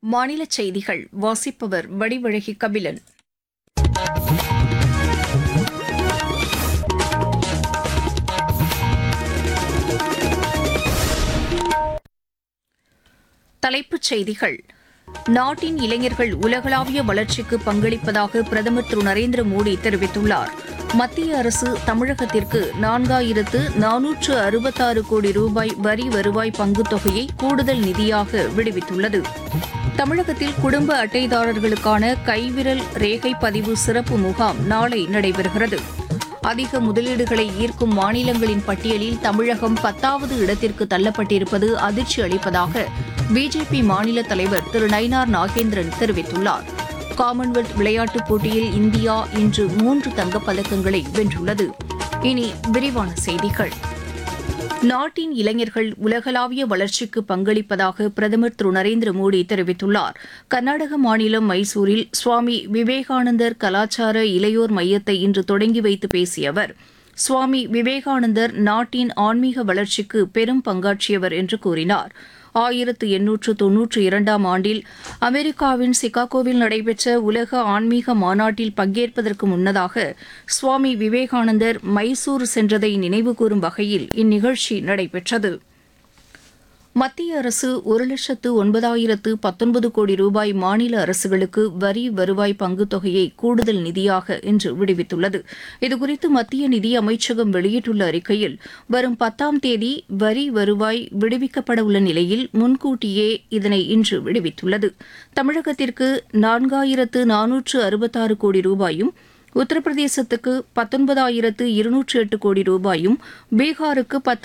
மாநில செய்திகள் வாசிப்பவர் வடிவழகி கபிலன் தலைப்புச் செய்திகள் நாட்டின் இளைஞர்கள் உலகளாவிய வளர்ச்சிக்கு பங்களிப்பதாக பிரதமர் திரு நரேந்திர மோடி தெரிவித்துள்ளார் மத்திய அரசு தமிழகத்திற்கு நான்காயிரத்து நானூற்று அறுபத்தாறு கோடி ரூபாய் வரி வருவாய் பங்குத் தொகையை கூடுதல் நிதியாக விடுவித்துள்ளது தமிழகத்தில் குடும்ப அட்டைதாரர்களுக்கான கைவிரல் ரேகை பதிவு சிறப்பு முகாம் நாளை நடைபெறுகிறது அதிக முதலீடுகளை ஈர்க்கும் மாநிலங்களின் பட்டியலில் தமிழகம் பத்தாவது இடத்திற்கு தள்ளப்பட்டிருப்பது அதிர்ச்சி அளிப்பதாக பிஜேபி மாநில தலைவர் திரு நயினார் நாகேந்திரன் தெரிவித்துள்ளார் காமன்வெல்த் விளையாட்டுப் போட்டியில் இந்தியா இன்று மூன்று தங்கப்பதக்கங்களை வென்றுள்ளது இனி விரிவான செய்திகள் நாட்டின் இளைஞர்கள் உலகளாவிய வளர்ச்சிக்கு பங்களிப்பதாக பிரதமர் திரு நரேந்திர மோடி தெரிவித்துள்ளார் கர்நாடக மாநிலம் மைசூரில் சுவாமி விவேகானந்தர் கலாச்சார இளையோர் மையத்தை இன்று தொடங்கி வைத்து பேசிய அவர் சுவாமி விவேகானந்தர் நாட்டின் ஆன்மீக வளர்ச்சிக்கு பெரும் பங்காற்றியவர் என்று கூறினார் ஆயிரத்து எண்ணூற்று தொன்னூற்று இரண்டாம் ஆண்டில் அமெரிக்காவின் சிகாகோவில் நடைபெற்ற உலக ஆன்மீக மாநாட்டில் பங்கேற்பதற்கு முன்னதாக சுவாமி விவேகானந்தர் மைசூர் சென்றதை நினைவுகூரும் வகையில் இந்நிகழ்ச்சி நடைபெற்றது மத்திய அரசு ஒரு லட்சத்து ஒன்பதாயிரத்து பத்தொன்பது கோடி ரூபாய் மாநில அரசுகளுக்கு வரி வருவாய் பங்குத் தொகையை கூடுதல் நிதியாக இன்று விடுவித்துள்ளது இதுகுறித்து மத்திய நிதி அமைச்சகம் வெளியிட்டுள்ள அறிக்கையில் வரும் பத்தாம் தேதி வரி வருவாய் விடுவிக்கப்பட உள்ள நிலையில் முன்கூட்டியே இதனை இன்று விடுவித்துள்ளது தமிழகத்திற்கு நான்காயிரத்து நானூற்று அறுபத்தாறு கோடி ரூபாயும் உத்தரப்பிரதேசத்துக்கு பத்தொன்பதாயிரத்து இருநூற்று எட்டு கோடி ரூபாயும் பீகாருக்கு பத்து